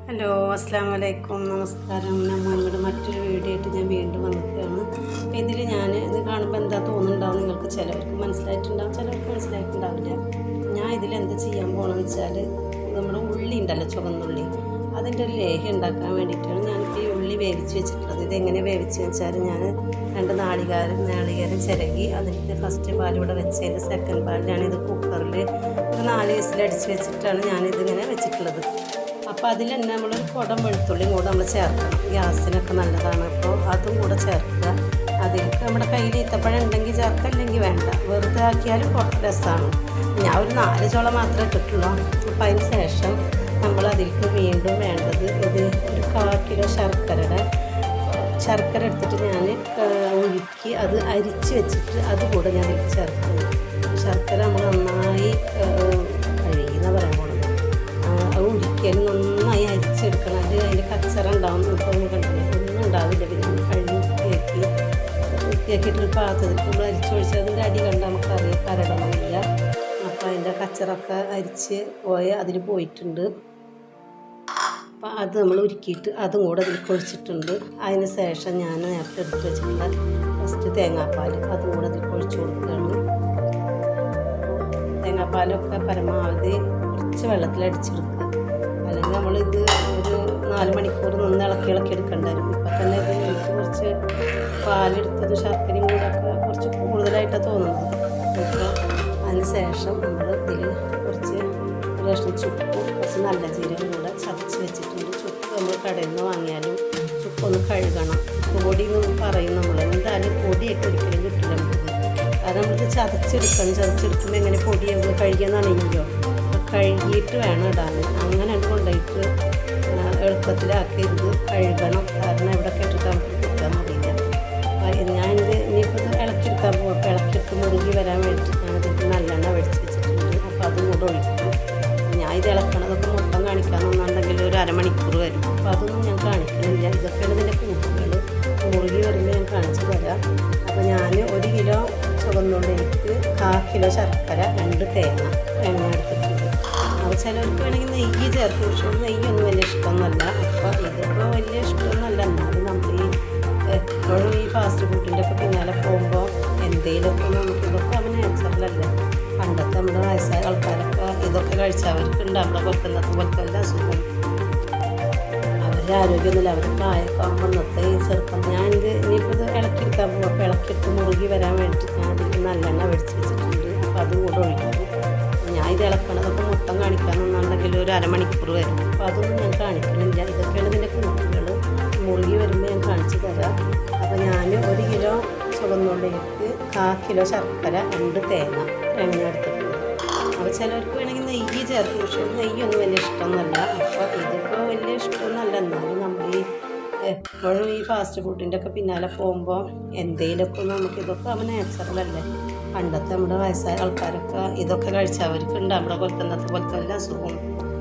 Hello അസ്സാം വലൈക്കും നമസ്കാരം നമ്മളുടെ മറ്റൊരു വീഡിയോ ആയിട്ട് ഞാൻ വീണ്ടും വന്നിരിക്കുകയാണ് അപ്പോൾ ഇതിൽ ഞാൻ ഇത് കാണുമ്പോൾ എന്താ തോന്നുന്നുണ്ടാവും നിങ്ങൾക്ക് ചിലവർക്ക് മനസ്സിലായിട്ടുണ്ടാവും ചിലവർക്ക് മനസ്സിലായിട്ടുണ്ടാവില്ല ഞാൻ ഇതിൽ എന്താ ചെയ്യാൻ പോകണമെന്ന് വെച്ചാൽ നമ്മുടെ ഉള്ളി ഉണ്ടല്ലോ ചുവന്നുള്ളി അതിൻ്റെ ഒരു ലേഹ്യം ഉണ്ടാക്കാൻ വേണ്ടിയിട്ടാണ് ഞാനിപ്പോൾ ഈ ഉള്ളി വേവിച്ച് വെച്ചിട്ടുള്ളത് ഇതെങ്ങനെ വേവിച്ച് വെച്ചാൽ ഞാൻ രണ്ട് നാളികാരം നാളികേരം ചിരകി അതിൻ്റെ ഫസ്റ്റ് പാലിവിടെ വെച്ചതിൻ്റെ സെക്കൻഡ് പാലിലാണ് ഇത് കുക്കറിൽ ഒരു നാല് വിസിലടിച്ച് വെച്ചിട്ടാണ് ഞാനിതിങ്ങനെ വെച്ചിട്ടുള്ളത് അപ്പോൾ അതിൽ തന്നെ നമ്മളൊരു കുടം വെളുത്തുള്ളിയും കൂടെ നമ്മൾ ചേർക്കണം ഗ്യാസിനൊക്കെ നല്ലതാണ് അപ്പോൾ അതും കൂടെ ചേർക്കുക അതിലേക്ക് നമ്മുടെ കയ്യിൽ ഈത്തപ്പഴം ഉണ്ടെങ്കിൽ ചേർക്കുക അല്ലെങ്കിൽ വേണ്ട വെറുതെ ആക്കിയാലും കുറച്ച് രസമാണ് ഞാൻ ഒരു നാല് ചോള മാത്രമേ ഇട്ടിട്ടുള്ളൂ അപ്പോൾ അതിന് ശേഷം നമ്മൾ അതിലേക്ക് വീണ്ടും വേണ്ടത് ഇത് ഒരു കാൽ കിലോ ശർക്കരയുടെ ശർക്കര എടുത്തിട്ട് ഞാൻ ഉരുക്കി അത് അരിച്ച് വെച്ചിട്ട് അത് കൂടെ ഞാൻ ഇതിൽ ചേർക്കുന്നു ശർക്കര നമ്മൾ നന്നായി കഴുകിയെന്ന് പറയാൻ പോണത് അത് ഉരുക്കിയാൽ നന്നായി അരിച്ചെടുക്കണം അത് അതിൻ്റെ കച്ചറ ഉണ്ടാവും ഇപ്പോൾ നമ്മൾ കണ്ടില്ല ഒന്നും ഉണ്ടാവില്ല പിന്നെ നമ്മൾ കഴുകി കേക്കി വൃത്തിയാക്കിയിട്ടൊരു പാത്രത്തിൽ നമ്മൾ അരിച്ചൊഴിച്ചാൽ അതിൻ്റെ അടി കണ്ടാൽ നമുക്കറിയാം കരടണമില്ല അപ്പോൾ അതിൻ്റെ കച്ചറൊക്കെ അരിച്ച് പോയ അതിൽ പോയിട്ടുണ്ട് അപ്പോൾ അത് നമ്മൾ ഉരുക്കിയിട്ട് അതും കൂടെ അതിൽ കൊഴിച്ചിട്ടുണ്ട് അതിന് ശേഷം ഞാൻ നേരത്തെ എടുത്ത് വെച്ചിട്ടുള്ള ഫസ്റ്റ് തേങ്ങാപ്പാൽ അതും കൂടെ അതിൽ കൊഴിച്ച് കൊടുക്കുകയാണ് തേങ്ങാപ്പാലൊക്കെ പരമാവധി കുറച്ച് വെള്ളത്തിൽ അടിച്ചെടുക്കുക അല്ലെങ്കിൽ നമ്മളിത് ഒരു നാല് മണിക്കൂർ നിന്ന് ഇളക്കി ഇളക്കി എടുക്കണ്ടായിരുന്നു ഇപ്പം തന്നെ ഇത് എനിക്ക് കുറച്ച് പാലെടുത്തത് ശർക്കരയും കൂടെ ഒക്കെ കുറച്ച് കൂടുതലായിട്ടാണ് തോന്നുന്നത് അപ്പോൾ അതിന് ശേഷം നമ്മൾ ഇതിൽ കുറച്ച് റേഷൻ ചുക്കും കുറച്ച് നല്ല ജീരകം കൂടെ ചതച്ച് വെച്ചിട്ടുണ്ട് ചുക്ക് നമ്മൾ കടയിൽ നിന്ന് വാങ്ങിയാലും ചുക്കൊന്ന് കഴുകണം ചുക്ക് പൊടി എന്ന് പറയും നമ്മൾ എന്തായാലും പൊടിയായിട്ട് ഒരിക്കലും കിട്ടില്ല നമുക്കിത് കാരണം നമ്മളിത് ചതച്ചെടുക്കണം ചതച്ചെടുക്കുമ്പോൾ എങ്ങനെ പൊടിയാവുക കഴുകിയെന്നാണെങ്കിലോ കഴുകിയിട്ട് വേണം ഇടാൻ അങ്ങനെ അത് കൊണ്ടുപോയിട്ട് എളുപ്പത്തിലാക്കി ഇത് കഴുകണം കാരണം എവിടെ കെട്ടിട്ട് നമുക്ക് കിട്ടാൻ അറിയില്ല അപ്പോൾ ഞാനിത് ഇനിയിപ്പോൾ ഇത് ഇളക്കിയെടുക്കാൻ പോകും അപ്പോൾ ഇളക്കിയെടുത്ത് മുറുകി വരാൻ വേണ്ടിയിട്ട് ഞാനിത് നല്ലെണ്ണ വെടിച്ച് വെച്ചിട്ടുണ്ട് അപ്പോൾ അതും കൂടെ ഒഴിക്കും ഞാൻ ഇത് ഇളക്കണതൊക്കെ മൊത്തം കാണിക്കാമെന്നുണ്ടെങ്കിൽ ഒരു അരമണിക്കൂർ വരും അപ്പോൾ അതൊന്നും ഞാൻ കാണിക്കണില്ല ഇതൊക്കെയാണ് ഇതിൻ്റെ കൂട്ടുകൾ മുറുകി വരുമ്പോൾ ഞാൻ കാണിച്ചു തരാം അപ്പോൾ ഞാൻ ഒരു കിലോ ചുവന്നുള്ളിലേക്ക് കാ കിലോ ശർക്കര രണ്ട് തേങ്ങ തേങ്ങ എടുത്തിട്ടുണ്ട് അപ്പോൾ ചിലർക്ക് വേണമെങ്കിൽ നെയ്യ് ചേർത്ത് പക്ഷേ നെയ്യൊന്നും വലിയ ഇഷ്ടമൊന്നുമല്ല അപ്പോൾ ഇതിപ്പോൾ വലിയ ഇഷ്ടമൊന്നുമല്ല എന്നാലും നമ്മൾ ഈ എപ്പോഴും ഈ ഫാസ്റ്റ് ഫുഡിൻ്റെ ഒക്കെ പിന്നാലെ പോകുമ്പോൾ എന്തെങ്കിലുമൊക്കെ നമുക്ക് ഇതൊക്കെ അവൻ നാച്ചുറലല്ലേ പണ്ടത്തെ നമ്മുടെ വയസ്സായ ആൾക്കാരൊക്കെ ഇതൊക്കെ കഴിച്ചവർക്ക് ഉണ്ട് നമ്മളെ പോലത്തെ പോലത്തെ എല്ലാ അസുഖം അവരുടെ ആരോഗ്യമൊന്നുമില്ല അവർ പ്രായമൊക്കെ ആകുമ്പോൾ ഇന്നത്തെ ഈ ചെറുപ്പം ഞാനിത് ഇനിയിപ്പോൾ ഇത് ഇളക്കിയെടുക്കാൻ പോകും അപ്പോൾ ഇളക്കിയെടുത്ത് മുറുകി വരാൻ വേണ്ടിയിട്ട് ഞാൻ ഇതിൽ നല്ലെണ്ണ വെടിച്ച് വെച്ചിട്ടുണ്ട് അപ്പോൾ അതും കൂടെ ഒഴിക്കും ഞാൻ ഇത് ഇളക്കണതൊക്കെ മൊത്തം കാണിക്കാമെന്നുണ്ടെങ്കിൽ ഒരു അരമണിക്കൂർ വരും അപ്പോൾ അതൊന്നും ഞാൻ കാണിക്കണില്ല ഇതൊക്കെയാണ് ഇതിൻ്റെ കൂട്ടുകൾ മുറുകി വരുമ്പോൾ ഞാൻ കാണിച്ചു തരാം അപ്പോൾ ഞാൻ ഒരു കിലോ ചുവന്നുള്ളിലേക്ക് കാ കിലോ ശർക്കര രണ്ട് തേങ്ങ തേങ്ങ എടുത്തിട്ടുണ്ട് അപ്പോൾ ചിലർക്ക് വേണമെങ്കിൽ നെയ്യ് ചേർക്കും പക്ഷേ നെയ്യൊന്നും വലിയ ഇഷ്ടമൊന്നുമല്ല അപ്പോൾ ഇതിപ്പോൾ വലിയ ഇഷ്ടമൊന്നുമല്ല എന്നാലും നമ്മൾ ഈ എപ്പോഴും ഈ ഫാസ്റ്റ് ഫുഡിൻ്റെ ഒക്കെ പിന്നാലെ പോകുമ്പോൾ എന്തെങ്കിലുമൊക്കെ നമുക്ക് ഇതൊക്കെ അവൻ നാച്ചുറലല്ലേ പണ്ടത്തെ നമ്മുടെ വയസ്സായ ആൾക്കാരൊക്കെ ഇതൊക്കെ കഴിച്ചവർക്ക് ഉണ്ട് നമ്മുടെ പോലത്തെ ഇന്നത്തെ പോലത്തെ എല്ലാ അസുഖവും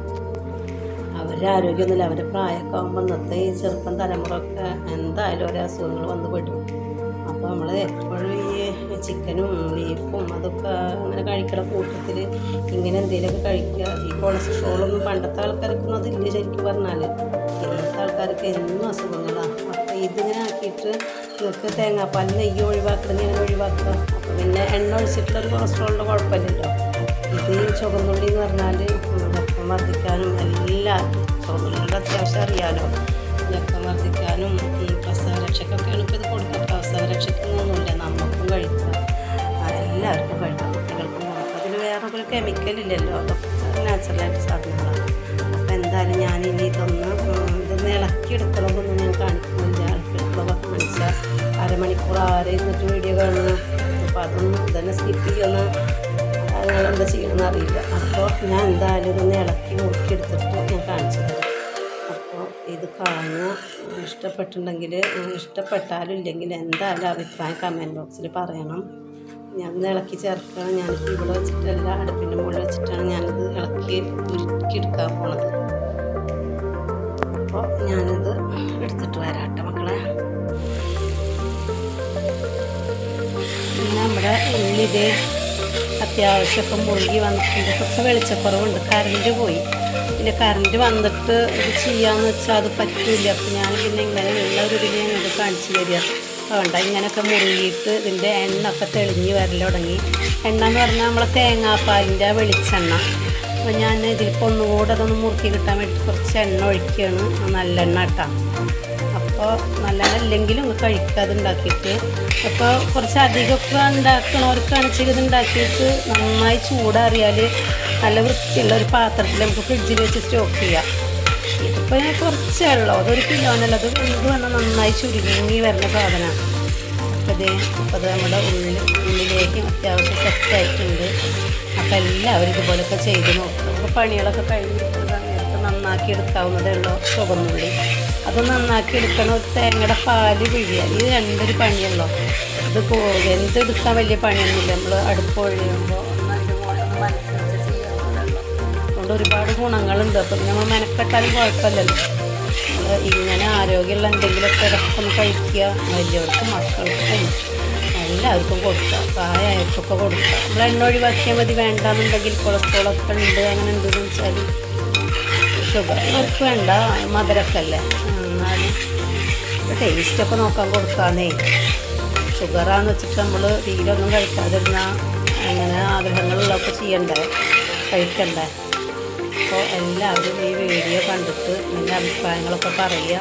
അവരുടെ ആരോഗ്യമൊന്നുമില്ല അവരുടെ പ്രായമൊക്കെ ആകുമ്പോൾ ഇന്നത്തെ ഈ ചെറുപ്പം തലമുറയൊക്കെ എന്തായാലും ഓരോ അസുഖങ്ങൾ വന്ന് പെടും അപ്പോൾ നമ്മൾ എപ്പോഴും ഈ ചിക്കനും ബീഫും അതൊക്കെ അങ്ങനെ കഴിക്കണ കൂട്ടത്തിൽ ഇങ്ങനെ എന്തെങ്കിലുമൊക്കെ കഴിക്കുക ഈ കൊളസ്ട്രോളൊന്നും പണ്ടത്തെ ആൾക്കാർക്കൊന്നും അതില്ല ശരിക്കും പറഞ്ഞാൽ ഇന്നത്തെ ആൾക്കാർക്ക് എന്നും അസുഖങ്ങളാണ് അപ്പോൾ ഇതിങ്ങനെ ആക്കിയിട്ട് നിങ്ങൾക്ക് തേങ്ങാപ്പാൽ നെയ്യ് ഒഴിവാക്കണം ഇങ്ങനെ ഒഴിവാക്കുക അപ്പോൾ പിന്നെ എണ്ണ ഒഴിച്ചിട്ടുള്ളൊരു കൊളസ്ട്രോളിൻ്റെ കുഴപ്പമില്ലല്ലോ ഇത് ഈ ചുവന്നുള്ളി എന്ന് പറഞ്ഞാൽ രക്തം വർദ്ധിക്കാനും എല്ലാം ചുവന്നുള്ളിയുടെ അത്യാവശ്യം അറിയാലോ രക്തം വർദ്ധിക്കാനും പ്രസവരക്ഷയ്ക്കൊക്കെയാണ് ഇപ്പോൾ ഇത് കൊടുക്കുക പ്രസവരക്ഷയ്ക്കൊന്നുമില്ല നമുക്കും കഴിക്കാം ആ, എല്ലാവർക്കും കഴിക്കാം കുട്ടികൾക്കും കൊടുക്കാം അതിൽ വേറെ ഒരു കെമിക്കൽ ഇല്ലല്ലോ അതൊക്കെ നാച്ചുറലായിട്ട് സാധനങ്ങളാണ് അപ്പോൾ എന്തായാലും ഞാൻ ഇനി ഇതൊന്ന് ഉം, ഇതൊന്ന് ഇളക്കിയെടുക്കണമെന്നൊന്നും ഞാൻ കാണിക്കുന്നില്ല ഇളക്കിയെടുക്കലൊക്കെ കാണിച്ചാൽ അരമണിക്കൂർ ആരെ ഇരുന്നിട്ട് വീഡിയോ കാണുന്നു അപ്പോൾ അതൊന്നും ഇതന്നെ സ്കിപ്പ് ചെയ്യുന്ന നിങ്ങൾ എന്താ ചെയ്യണമെന്ന് അറിയില്ല അപ്പോൾ ഞാൻ എന്തായാലും ഇതൊന്ന് ഇളക്കി മുറുക്കിയെടുത്തിട്ട് ഞാൻ കാണിച്ചു തരാം അപ്പോൾ ഇത് കാണുക ഇഷ്ടപ്പെട്ടിട്ടുണ്ടെങ്കിൽ ഇഷ്ടപ്പെട്ടാലും ഇല്ലെങ്കിൽ എന്തായാലും അഭിപ്രായം കമൻറ്റ് ബോക്സിൽ പറയണം ഞാൻ ഇത് ഇളക്കി ചേർക്കണം ഞാനിപ്പോൾ ഇവിടെ വെച്ചിട്ടല്ല അടുപ്പിൻ്റെ മുകളിൽ വെച്ചിട്ടാണ് ഞാനിത് ഇളക്കി ഉരുക്കിയെടുക്കാൻ പോണത് അപ്പോൾ ഞാനിത് എടുത്തിട്ട് വരാം കേട്ടോ മക്കളെ പിന്നെ നമ്മുടെ ഉള്ളിത് അത്യാവശ്യമൊക്കെ മുഴുകി വന്നിട്ടുണ്ട് കുറച്ച് വെളിച്ചക്കുറവുണ്ട് കറണ്ട് പോയി പിന്നെ കറണ്ട് വന്നിട്ട് ഇത് ചെയ്യാന്ന് വെച്ചാൽ അത് പറ്റില്ല അപ്പം ഞാൻ പിന്നെ ഇങ്ങനെ ഉള്ള ഒരു ഇതിൽ ഞങ്ങൾക്ക് കാണിച്ചു തരിക വേണ്ട ഇങ്ങനെയൊക്കെ മുറുകിയിട്ട് ഇതിൻ്റെ എണ്ണ ഒക്കെ തെളിഞ്ഞ് വരൽ തുടങ്ങി എണ്ണ എന്ന് പറഞ്ഞാൽ നമ്മളെ തേങ്ങാപ്പാലിൻ്റെ വെളിച്ചെണ്ണ അപ്പോൾ ഞാൻ ഇതിലിപ്പോൾ ഒന്നുകൂടെ അതൊന്ന് മുറുക്കി കിട്ടാൻ വേണ്ടി കുറച്ച് എണ്ണ ഒഴിക്കുകയാണ് നല്ലെണ്ണ ഇട്ടാം അപ്പോൾ നല്ലെണ്ണ ഇല്ലെങ്കിലും ഒന്ന് കഴിക്കാതെ ഉണ്ടാക്കിയിട്ട് അപ്പോൾ കുറച്ച് അധികമൊക്കെ ഉണ്ടാക്കണവർക്കാണ് വെച്ചാൽ ഇത് ഉണ്ടാക്കിയിട്ട് നന്നായി ചൂടാറിയാൽ നല്ല വൃത്തിയുള്ള ഒരു പാത്രത്തിൽ നമുക്ക് ഫ്രിഡ്ജിൽ വെച്ച് സ്റ്റോക്ക് ചെയ്യാം ഇതിപ്പോൾ ഞാൻ കുറച്ചേ ഉള്ളൂ അതൊരു കിലോനല്ല അത് വെന്ത് വന്നാൽ നന്നായി ചുരുങ്ങി വരുന്ന സാധനമാണ് അപ്പോൾ ഇത് അപ്പോൾ അത് നമ്മുടെ ഉള്ളിൽ ഉള്ളിലേക്ക് അത്യാവശ്യം സെറ്റായിട്ടുണ്ട് അപ്പോൾ എല്ലാവരും ഇതുപോലെയൊക്കെ ചെയ്ത് നോക്കും അപ്പോൾ പണികളൊക്കെ കഴിഞ്ഞിരിക്കുന്ന സമയത്ത് നന്നാക്കി എടുക്കാവുന്നതേ ഉള്ളൂ ചുവന്നുള്ളി അത് നന്നാക്കി എടുക്കണം ഒരു തേങ്ങയുടെ പാല് പിഴിയുക ഇത് രണ്ടൊരു പണിയുള്ളൂ ഇത് കോ- വെന്തെടുക്കാൻ വലിയ പണിയൊന്നുമില്ല നമ്മൾ അടുപ്പ് ഒഴിയുമ്പോൾ ഒന്ന് അതിൻ്റെ മുകളിൽ ഒന്ന് മനസ്സിലാക്കി ചെയ്യാവുന്നതേ ഉള്ളൂ അതുകൊണ്ട് ഒരുപാട് ഗുണങ്ങളുണ്ട് അപ്പം നമ്മൾ മെനക്കെട്ടാലും കുഴപ്പമില്ലല്ലോ നമ്മൾ ഇങ്ങനെ ആരോഗ്യമുള്ള എന്തെങ്കിലുമൊക്കെ ഇടയ്ക്ക് ഒന്ന് കഴിക്കുക വലിയവർക്കും മക്കൾക്കും എല്ലാവർക്കും കൊടുക്കുക പ്രായമായവർക്കൊക്കെ കൊടുക്കുക നമ്മൾ എണ്ണ ഒഴിവാക്കിയാൽ മതി വേണ്ടാന്നുണ്ടെങ്കിൽ കൊളസ്ട്രോളൊക്കെ ഉണ്ട് അങ്ങനെ ഉണ്ടെന്ന് വെച്ചാൽ ഷുഗർ അവർക്ക് വേണ്ട മധുരമൊക്കെ അല്ലേ എന്നാലും ടേസ്റ്റൊക്കെ നോക്കാൻ കൊടുക്കാന്നേ ഷുഗറാന്ന് വെച്ചിട്ട് നമ്മൾ തീരെ ഒന്നും കഴിക്കാതിരുന്നാൽ അങ്ങനെ ആഗ്രഹങ്ങളുള്ളതൊക്കെ ചെയ്യണ്ടേ കഴിക്കണ്ടേ അപ്പോൾ എല്ലാവരും ഈ വീഡിയോ കണ്ടിട്ട് നിൻ്റെ അഭിപ്രായങ്ങളൊക്കെ പറയുക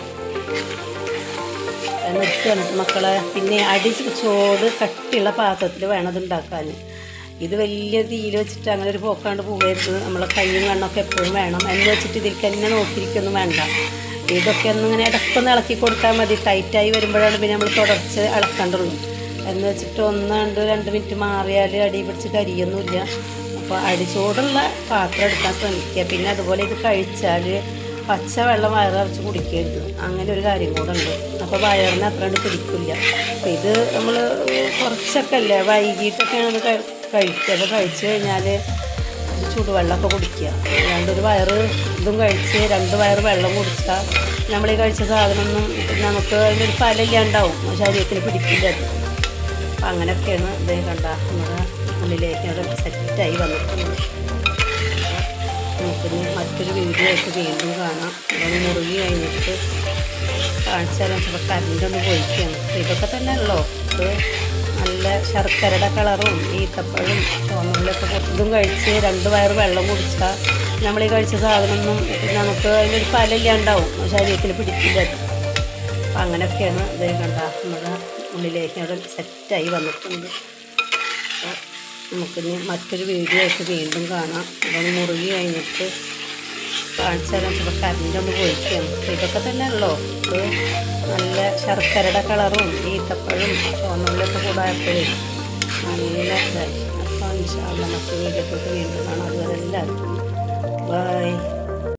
നിർത്തി വന്നിട്ട് മക്കളെ പിന്നെ അടി ചോട് കട്ടിയുള്ള പാത്രത്തിൽ വേണം ഇത് ഉണ്ടാക്കാൻ ഇത് വലിയ തീയിൽ വെച്ചിട്ട് അങ്ങനെ ഒരു പോക്കാണ്ട് പോകരുത് നമ്മളെ കയ്യും കണ്ണൊക്കെ എപ്പോഴും വേണം എന്ന് വെച്ചിട്ട് ഇതിൽ തന്നെ നോക്കിയിരിക്കൊന്നും വേണ്ട ഇതൊക്കെ ഒന്ന് ഇങ്ങനെ ഇടക്കൊന്ന് ഇളക്കി കൊടുത്താൽ മതി ടൈറ്റായി വരുമ്പോഴാണ് പിന്നെ നമ്മൾ തുടർച്ച് ഇളക്കേണ്ടുള്ളൂ എന്ന് വെച്ചിട്ട് ഒന്നാണ്ട് രണ്ട് മിനിറ്റ് മാറിയാൽ അടി പിടിച്ച് കരിയൊന്നുമില്ല അപ്പോൾ അടിച്ചോടുള്ള പാത്രം എടുക്കാൻ ശ്രമിക്കുക പിന്നെ അതുപോലെ ഇത് കഴിച്ചാൽ പച്ച വെള്ളം വയററച്ച് കുടിക്കരുത് അങ്ങനെ ഒരു കാര്യം കൂടെ ഉണ്ട് അപ്പോൾ വയറിന് അത്ര കണ്ട് പിടിക്കില്ല അപ്പോൾ ഇത് നമ്മൾ കുറച്ചൊക്കെ അല്ലേ വൈകിട്ടൊക്കെയാണ് ഇത് കഴി- കഴിക്കുക അപ്പോൾ കഴിച്ച് കഴിഞ്ഞാൽ ഒരു ചൂടുവെള്ളമൊക്കെ കുടിക്കുക അല്ലാണ്ട് ഒരു വയറ് ഇതും കഴിച്ച് രണ്ട് വയറ് വെള്ളം കുടിച്ചാൽ നമ്മൾ ഈ കഴിച്ച സാധനമൊന്നും നമുക്ക് അതിൻ്റെ ഒരു ഫലമില്ലാണ്ടാവും ശരീരത്തിന് പിടിക്കില്ല അത് അപ്പം അങ്ങനെയൊക്കെയാണ് ഇത് കണ്ട നമ്മുടെ ഉള്ളിലേക്ക് അത് സെറ്റായി വന്നിട്ടുണ്ട് നമുക്കിനി മറ്റൊരു വീഡിയോ ആയിട്ട് വീണ്ടും കാണാം അതൊന്ന് മുറുകി കഴിഞ്ഞിട്ട് കാണിച്ചാലും ചിലപ്പോൾ കറണ്ടൊന്ന് പോയിക്കാണ് ഇതൊക്കെ തന്നെ ഉള്ളോ ഇത് നല്ല ശർക്കരയുടെ കളറും ഈത്തപ്പഴവും ചുവന്നുള്ളിയൊക്കെ ഇതും കഴിച്ച് രണ്ട് വയറ് വെള്ളം കുടിച്ചാൽ നമ്മൾ ഈ കഴിച്ച സാധനമൊന്നും നമുക്ക് അതിനൊരു ഫലമില്ലാണ്ടാവും ശരീരത്തിന് പിടിക്കില്ല അത്. അപ്പം അങ്ങനെയൊക്കെയാണ് ഇത് കണ്ട നമ്മുടെ ഉള്ളിലേക്ക് അവിടെ സെറ്റായി വന്നിട്ടുണ്ട് അപ്പോൾ നമുക്കിനി മറ്റൊരു വീഡിയോ ആയിട്ട് വീണ്ടും കാണാം അതൊന്ന് മുറുകി കഴിഞ്ഞിട്ട് കാണിച്ചാലും ചിലപ്പോൾ കറണ്ട് ഒന്ന് പോയിക്കാണ് ഇതൊക്കെ തന്നെ ഉള്ളോ ഇത് നല്ല ശർക്കരയുടെ കളറും ഈത്തപ്പഴവും ചുവന്നുള്ളിയൊക്കെ കൂടായപ്പോഴേ നല്ല ഇതായി അപ്പോൾ ഇൻഷാല്ല മറ്റു വീഡിയോ വീണ്ടും കാണാം അതുവരെ എല്ലാവർക്കും ബൈ